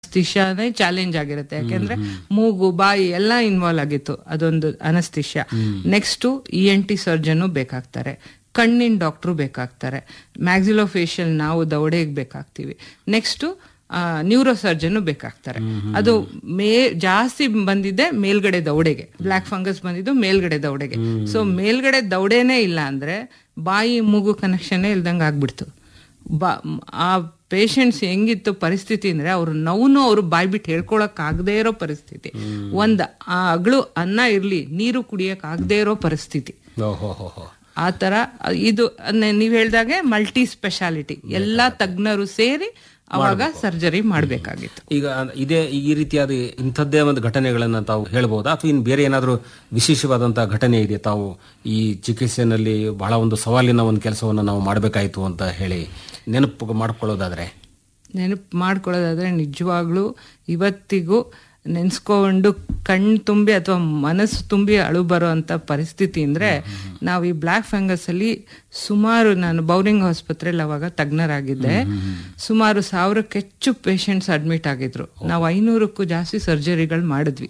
ಅನಸ್ತಿಷ್ಯಾನೇ challenge ಆಗಿರುತ್ತೆ ಯಾಕೆಂದ್ರೆ ಮೂಗು ಬಾಯಿ ಎಲ್ಲ ಇನ್ವಾಲ್ವ್ ಆಗಿತ್ತು ಅದೊಂದು anaesthesia next E N T surgeon ಬೇಕಾಗ್ತಾರೆ ಕಣ್ಣಿನ ಡಾಕ್ಟ್ರು ಬೇಕಾಗ್ತಾರೆ ಮ್ಯಾಕ್ಸಿಲೋಫೇಶಿಯಲ್ ನಾವು ದವಡೆಗೆ ಬೇಕಾಗ್ತೀವಿ ನೆಕ್ಸ್ಟ್ ನ್ಯೂರೋ ಸರ್ಜನ್ ಬೇಕಾಗ್ತಾರೆ ಅದು ಮೇ ಜಾಸ್ತಿ ಬಂದಿದ್ದೆ ಮೇಲ್ಗಡೆ ದವಡೆಗೆ ಬ್ಲಾಕ್ ಫಂಗಸ್ ಬಂದಿದ್ದು ಮೇಲ್ಗಡೆ ದವಡೆಗೆ ಸೊ ಮೇಲ್ಗಡೆ ದವಡೆನೇ ಇಲ್ಲ ಅಂದ್ರೆ ಬಾಯಿ ಮೂಗು ಕನೆಕ್ಷನ್ ಇಲ್ದಂಗೆ ಆಗ್ಬಿಡ್ತು ಬಾ ಆ ಪೇಷಂಟ್ಸ್ ಹೆಂಗಿತ್ತು ಪರಿಸ್ಥಿತಿ ಅಂದ್ರೆ ಅವ್ರು ನೋವು ಅವ್ರು ಬಾಯ್ ಬಿಟ್ಟು ಹೇಳ್ಕೊಳಕ್ ಆಗದೆ ಇರೋ ಪರಿಸ್ಥಿತಿ ಒಂದ್ ಆ ಅಗಳು ಅನ್ನ ಇರ್ಲಿ ನೀರು ಕುಡಿಯಕ್ ಆಗದೆ ಇರೋ ಪರಿಸ್ಥಿತಿ ಓಹೋ ಹೋ ಹೋ ಆ ತರ ಇದು ನೆ- ನೀವ್ ಹೇಳ್ದಾಗೆ ಮಲ್ಟಿ ಸ್ಪೆಷಾಲಿಟಿ ಎಲ್ಲಾ ತಜ್ಞರು ಸೇರಿ ಅವಾಗ ಸರ್ಜರಿ ಮಾಡ್ಬೇಕಾಗಿತ್ತು ಈಗ ಇದೇ ಈ ರೀತಿಯಾದ ಇಂಥದ್ದೇ ಒಂದು ಘಟನೆಗಳನ್ನ ತಾವು ಹೇಳ್ಬೋದಾ ಅಥವಾ ಇನ್ನು ಬೇರೆ ಏನಾದರೂ ವಿಶೇಷವಾದಂತಹ ಘಟನೆ ಇದೆ ತಾವು ಈ ಚಿಕಿತ್ಸೆನಲ್ಲಿ ಬಹಳ ಒಂದು ಸವಾಲಿನ ಒಂದು ಕೆಲಸವನ್ನು ನಾವು ಮಾಡಬೇಕಾಯಿತು ಅಂತ ಹೇಳಿ ನೆನಪು ಮಾಡ್ಕೊಳ್ಳೋದಾದ್ರೆ ನೆನಪು ಮಾಡ್ಕೊಳ್ಳೋದಾದ್ರೆ ನಿಜವಾಗ್ಲೂ ಇವತ್ತಿಗೂ ನೆನ್ಸ್ಕೊಂಡು ಕಣ್ಣು ತುಂಬಿ ಅಥವಾ ಮನಸ್ಸು ತುಂಬಿ ಅಳು ಬರೋ ಅಂತ ಪರಿಸ್ಥಿತಿ ಅಂದ್ರೆ ನಾವು ಈ ಬ್ಲ್ಯಾಕ್ ಫಂಗಸ್ ಅಲ್ಲಿ ಸುಮಾರು ನಾನು ಬೌರಿಂಗ್ ಆಸ್ಪತ್ರೆಯಲ್ಲಿ ಅವಾಗ ತಜ್ಞರಾಗಿದ್ದೆ ಸುಮಾರು ಸಾವಿರಕ್ಕೆ ಹೆಚ್ಚು ಪೇಷಂಟ್ಸ್ ಅಡ್ಮಿಟ್ ಆಗಿದ್ರು ನಾವು ಐನೂರಕ್ಕೂ ಜಾಸ್ತಿ ಸರ್ಜರಿಗಳು ಮಾಡಿದ್ವಿ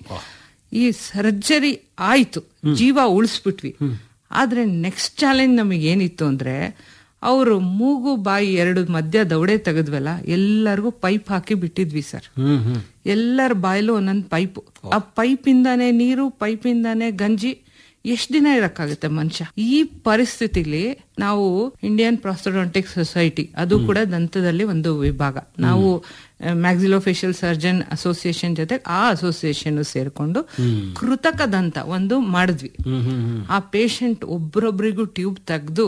ಈ ಸರ್ಜರಿ ಆಯ್ತು ಜೀವ ಉಳಿಸ್ಬಿಟ್ವಿ ಆದ್ರೆ ನೆಕ್ಸ್ಟ್ ಚಾಲೆಂಜ್ ನಮಗೆ ಏನಿತ್ತು ಅಂದ್ರೆ ಅವರು ಮೂಗು ಬಾಯಿ ಎರಡು ಮಧ್ಯ ದವಡೆ ತೆಗೆದ್ವಲ್ಲ ಎಲ್ಲರಿಗೂ ಪೈಪ್ ಹಾಕಿ ಬಿಟ್ಟಿದ್ವಿ ಸರ್ ಹ್ಮ್ ಹ್ಮ್ ಎಲ್ಲರ ಬಾಯಲ್ಲೂ ಒಂದೊಂದು ಪೈಪು ಆ ಪೈಪಿಂದಾನೇ ನೀರು ಪೈಪಿಂದಾನೇ ಗಂಜಿ ಎಷ್ಟ್ ದಿನ ಇರಕ್ಕಾಗುತ್ತೆ ಮನುಷ್ಯ ಈ ಪರಿಸ್ಥಿತಿಲಿ ನಾವು ಇಂಡಿಯನ್ ಪ್ರಾಸ್ಟೋಡಾಂಟಿಕ್ ಸೊಸೈಟಿ ಅದು ಕೂಡ ದಂತದಲ್ಲಿ ಒಂದು ವಿಭಾಗ ನಾವು ಮ್ಯಾಕ್ಸಿಲೋಫೇಶಿಯಲ್ ಸರ್ಜನ್ ಅಸೋಸಿಯೇಷನ್ ಜೊತೆ ಆ ಅಸೋಸಿಯೇಷನ್ ಸೇರ್ಕೊಂಡು ಕೃತಕ ದಂತ ಒಂದು ಮಾಡಿದ್ವಿ ಹ್ಮ್ ಹ್ಮ್ ಹ್ಮ್ ಆ ಪೇಷಂಟ್ ಒಬ್ರೊಬ್ರಿಗೂ ಟ್ಯೂಬ್ ತೆಗ್ದು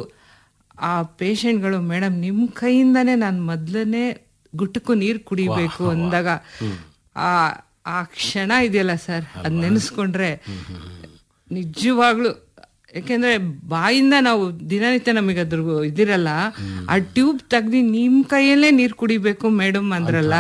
ಆ ಪೇಷಂಟ್ಗಳು ಮೇಡಮ್ ನಿಮ್ ಕೈಯಿಂದಾನೇ ನಾನು ಮೊದ್ಲನೇ ಗುಟ್ಟಕ್ಕೂ ನೀರ್ ಕುಡಿಬೇಕು ಅಂದಾಗ ಆ ಆ ಕ್ಷಣ ಇದೆಯಲ್ಲ ಸರ್ ಅದ್ ನೆನೆಸ್ಕೊಂಡ್ರೆ ನಿಜವಾಗ್ಲು ಯಾಕೆಂದ್ರೆ ಬಾಯಿಂದ ನಾವು ದಿನನಿತ್ಯ ನಮಗೆ ಅದ್ರ ಇದಿರಲ್ಲ ಆ ಟ್ಯೂಬ್ ತೆಗ್ದು ನಿಮ್ ಕೈಯಲ್ಲೇ ನೀರ್ ಕುಡಿಬೇಕು ಮೇಡಮ್ ಅಂದ್ರಲ್ಲ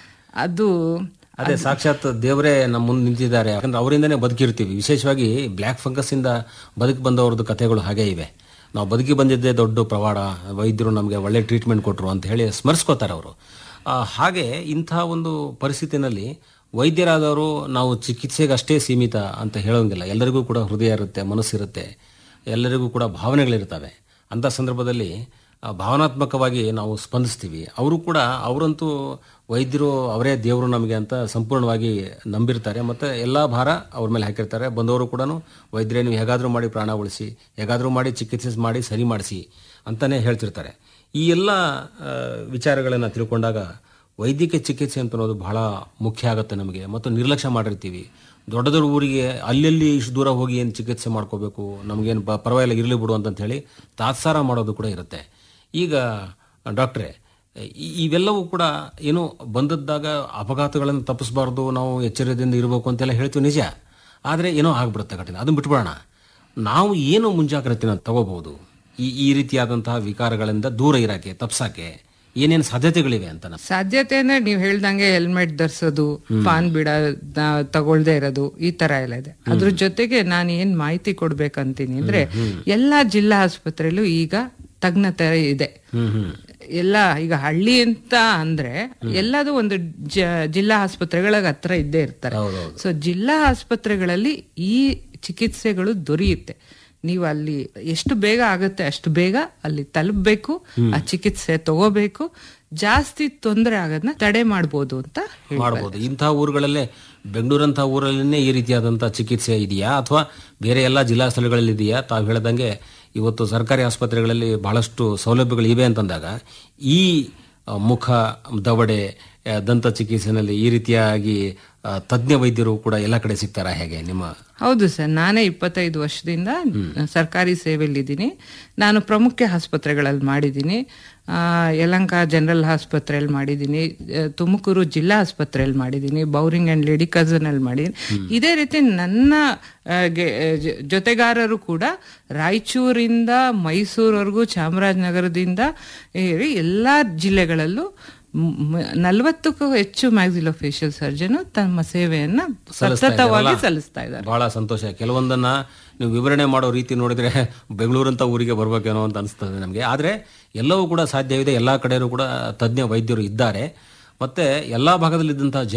ಅದು ಅದೇ ಸಾಕ್ಷಾತ್ ದೇವರೇ ನಮ್ಮ ಮುಂದೆ ನಿಂತಿದ್ದಾರೆ ಯಾಕಂದ್ರೆ ಅವರಿಂದನೇ ಬದುಕಿರ್ತೀವಿ ವಿಶೇಷವಾಗಿ ಬ್ಲ್ಯಾಕ್ ಫಂಗಸ್ ಇಂದ ಬದುಕಿ ಬಂದವ್ರದ್ದು ಕಥೆಗಳು ಹಾಗೆ ಇವೆ ನಾವು ಬದುಕಿ ಬಂದಿದ್ದೇ ದೊಡ್ಡ ಪ್ರವಾಡ ವೈದ್ಯರು ನಮಗೆ ಒಳ್ಳೆ ಟ್ರೀಟ್ಮೆಂಟ್ ಕೊಟ್ಟರು ಅಂತ ಹೇಳಿ ಸ್ಮರಿಸ್ಕೋತಾರೆ ಅವರು ಹಾಗೆ ಇಂಥ ಒಂದು ಪರಿಸ್ಥಿತಿನಲ್ಲಿ ವೈದ್ಯರಾದವರು ನಾವು ಚಿಕಿತ್ಸೆಗೆ ಅಷ್ಟೇ ಸೀಮಿತ ಅಂತ ಹೇಳೋಂಗಿಲ್ಲ ಎಲ್ಲರಿಗೂ ಕೂಡ ಹೃದಯ ಇರುತ್ತೆ ಮನಸ್ಸಿರುತ್ತೆ ಎಲ್ಲರಿಗೂ ಕೂಡ ಭಾವನೆಗಳಿರ್ತವೆ ಅಂಥ ಸಂದರ್ಭದಲ್ಲಿ ಆ, ಭಾವನಾತ್ಮಕವಾಗಿ ನಾವು ಸ್ಪಂದಿಸ್ತೀವಿ ಅವರು ಕೂಡ ಅವರಂತೂ ವೈದ್ಯರು ಅವರೇ ದೇವರು ನಮಗೆ ಅಂತ ಸಂಪೂರ್ಣವಾಗಿ ನಂಬಿರ್ತಾರೆ ಮತ್ತು ಎಲ್ಲ ಭಾರ ಅವ್ರ ಮೇಲೆ ಹಾಕಿರ್ತಾರೆ ಬಂದವರು ಕೂಡ ವೈದ್ಯರೇ ನೀವು ಹೇಗಾದರೂ ಮಾಡಿ ಪ್ರಾಣ ಉಳಿಸಿ ಹೇಗಾದರೂ ಮಾಡಿ ಚಿಕಿತ್ಸೆ ಮಾಡಿ ಸರಿ ಮಾಡಿಸಿ ಅಂತಲೇ ಹೇಳ್ತಿರ್ತಾರೆ ಈ ಎಲ್ಲ ವಿಚಾರಗಳನ್ನು ತಿಳ್ಕೊಂಡಾಗ ವೈದ್ಯಕೀಯ ಚಿಕಿತ್ಸೆ ಅಂತ ಅನ್ನೋದು ಬಹಳ ಮುಖ್ಯ ಆಗುತ್ತೆ ನಮಗೆ ಮತ್ತು ನಿರ್ಲಕ್ಷ್ಯ ಮಾಡಿರ್ತೀವಿ ದೊಡ್ಡ ದೊಡ್ಡ ಊರಿಗೆ ಅಲ್ಲಲ್ಲಿ ಇಷ್ಟು ದೂರ ಹೋಗಿ ಏನು ಚಿಕಿತ್ಸೆ ಮಾಡ್ಕೋಬೇಕು ನಮಗೇನು ಬ ಪರವಾಗಿಲ್ಲ ಇರಲಿ ಬಿಡು ಅಂತಂತ ಹೇಳಿ ತಾತ್ಸಾರ ಮಾಡೋದು ಕೂಡ ಇರುತ್ತೆ ಈಗ ಡಾಕ್ಟ್ರೆ ಈ- ಇವೆಲ್ಲವೂ ಕೂಡ ಏನು ಬಂದದ್ದಾಗ ಅಪಘಾತಗಳನ್ನು ತಪ್ಪಿಸಬಾರ್ದು ನಾವು ಎಚ್ಚರದಿಂದ ಇರಬೇಕು ಅಂತೆಲ್ಲ ಹೇಳ್ತೀವಿ ನಿಜ ಆದರೆ ಏನೋ ಆಗ್ಬಿಡುತ್ತೆ ಘಟನೆ ಅದನ್ನ ಬಿಟ್ಬಿಡೋಣ ನಾವು ಏನು ಮುಂಜಾಗ್ರತೆನ ತಗೋಬಹುದು ಈ ಈ ರೀತಿಯಾದಂತಹ ವಿಕಾರಗಳಿಂದ ದೂರ ಇರಕ್ಕೆ ತಪ್ಸಕ್ಕೆ ಏನೇನು ಸಾಧ್ಯತೆಗಳಿವೆ ಅಂತ ನಾನು ಸಾಧ್ಯತೆ ಅಂದ್ರೆ ನೀವ್ ಹೇಳ್ದಂಗೆ ಹೆಲ್ಮೆಟ್ ಧರಿಸೋದು ಪಾನ್ ಬಿಡ ತಗೊಳ್ದೇ ಇರೋದು ಈ ತರ ಎಲ್ಲ ಇದೆ ಅದ್ರ ಜೊತೆಗೆ ನಾನು ಏನ್ ಮಾಹಿತಿ ಕೊಡ್ಬೇಕಂತೀನಿ ಅಂದ್ರೆ ಎಲ್ಲಾ ಜಿಲ್ಲಾ ಆಸ್ಪತ್ರೆಯಲ್ಲೂ ಈಗ ತಜ್ಞತೆ ಇದೆ ಹ್ಮ್ ಹ್ಮ್ ಎಲ್ಲ ಈಗ ಹಳ್ಳಿ ಅಂತ ಅಂದ್ರೆ ಎಲ್ಲದು ಒಂದು ಜ- ಜಿಲ್ಲಾ ಆಸ್ಪತ್ರೆಗಳ ಹತ್ರ ಇದ್ದೇ ಇರ್ತಾರೆ ಹೌದೌದು. ಸೊ ಜಿಲ್ಲಾ ಆಸ್ಪತ್ರೆಗಳಲ್ಲಿ ಈ ಚಿಕಿತ್ಸೆಗಳು ದೊರೆಯುತ್ತೆ ನೀವು ಅಲ್ಲಿ ಎಷ್ಟು ಬೇಗ ಆಗುತ್ತೆ ಅಷ್ಟು ಬೇಗ ಅಲ್ಲಿ ತಲುಪಬೇಕು ಆ ಚಿಕಿತ್ಸೆ ತಗೋಬೇಕು ಜಾಸ್ತಿ ತೊಂದರೆ ಆಗೋದನ್ನ ತಡೆ ಮಾಡ್ಬೋದು ಅಂತ ಹೇಳಿ ಮಾಡಬಹುದು ಇಂಥ ಊರುಗಳಲ್ಲೇ ಬೆಂಗಳೂರಂಥ ಊರಲ್ಲೇ ಈ ರೀತಿಯಾದಂಥ ಚಿಕಿತ್ಸೆ ಇದೆಯಾ ಅಥವಾ ಬೇರೆ ಎಲ್ಲ ಜಿಲ್ಲಾ ಸ್ಥಳಗಳಲ್ಲಿ ಇದೆಯಾ ತಾವು ಹೇಳ್ದಂಗೆ ಇವತ್ತು ಸರ್ಕಾರಿ ಆಸ್ಪತ್ರೆಗಳಲ್ಲಿ ಬಹಳಷ್ಟು ಸೌಲಭ್ಯಗಳು ಇವೆ ಅಂತಂದಾಗ ಈ ಆ, ಮುಖ ದವಡೆ ಆ, ದಂತ ಚಿಕಿತ್ಸೆನಲ್ಲಿ ಈ ರೀತಿಯಾಗಿ ಆ, ತಜ್ಞ ವೈದ್ಯರು ಕೂಡ ಎಲ್ಲ ಕಡೆ ಸಿಗ್ತಾರಾ ಹೇಗೆ ನಿಮ್ಮ ಹೌದು ಸರ್ ನಾನೇ ಇಪ್ಪತ್ತೈದು ವರ್ಷದಿಂದ ಸರ್ಕಾರಿ ಸೇವೆಯಲ್ಲಿದ್ದೀನಿ ನಾನು ಪ್ರಮುಖ ಆಸ್ಪತ್ರೆಗಳಲ್ಲಿ ಮಾಡಿದ್ದೀನಿ ಆ, ಯಲಹಂಕ ಜನರಲ್ ಆಸ್ಪತ್ರೆಯಲ್ಲಿ ಮಾಡಿದ್ದೀನಿ ಆ, ತುಮಕೂರು ಜಿಲ್ಲಾ ಆಸ್ಪತ್ರೆಯಲ್ಲಿ ಮಾಡಿದ್ದೀನಿ ಬೌರಿಂಗ್ ಅಂಡ್ ಲೇಡಿ ಕಸನಲ್ಲಿ ಮಾಡಿದ್ದೀನಿ ಇದೇ ರೀತಿ ನನ್ನ ಆ, ಗೆ- ಜ- ಜೊತೆಗಾರರು ಕೂಡ ರಾಯಚೂರಿಂದ ಮೈಸೂರವರೆಗೂ ಚಾಮರಾಜನಗರದಿಂದ ಏರಿ ಎಲ್ಲಾ ಜಿಲ್ಲೆಗಳಲ್ಲೂ ಮ್- ನಲವತ್ತಕ್ಕೂ ಹೆಚ್ಚು ಮ್ಯಾಕ್ಸಿಲೋಫೇಶಿಯಲ್ ಸರ್ಜನ್ ತಮ್ಮ ಸೇವೆಯನ್ನ ಸತತವಾಗಿ ಸಲ್ಲಿಸ್ತಾ ಇದ್ದಾರೆ ಬಹಳ ಸಂತೋಷ ಕೆಲವೊಂದನ್ನ ನೀವು ವಿವರಣೆ ಮಾಡೋ ರೀತಿ ನೋಡಿದ್ರೆ ಬೆಂಗಳೂರಂತ ಊರಿಗೆ ಬರ್ಬೇಕೇನೋ ಅಂತ ಅನಿಸ್ತದೆ ನಮಗೆ ಆದರೆ ಎಲ್ಲವೂ ಕೂಡ ಸಾಧ್ಯವಿದೆ ಎಲ್ಲ ಕಡೆಯೂ ಕೂಡ ತಜ್ಞ ವೈದ್ಯರು ಇದ್ದಾರೆ ಮತ್ತೆ ಎಲ್ಲಾ ಭಾಗದಲ್ಲಿದ್ದಂತಹ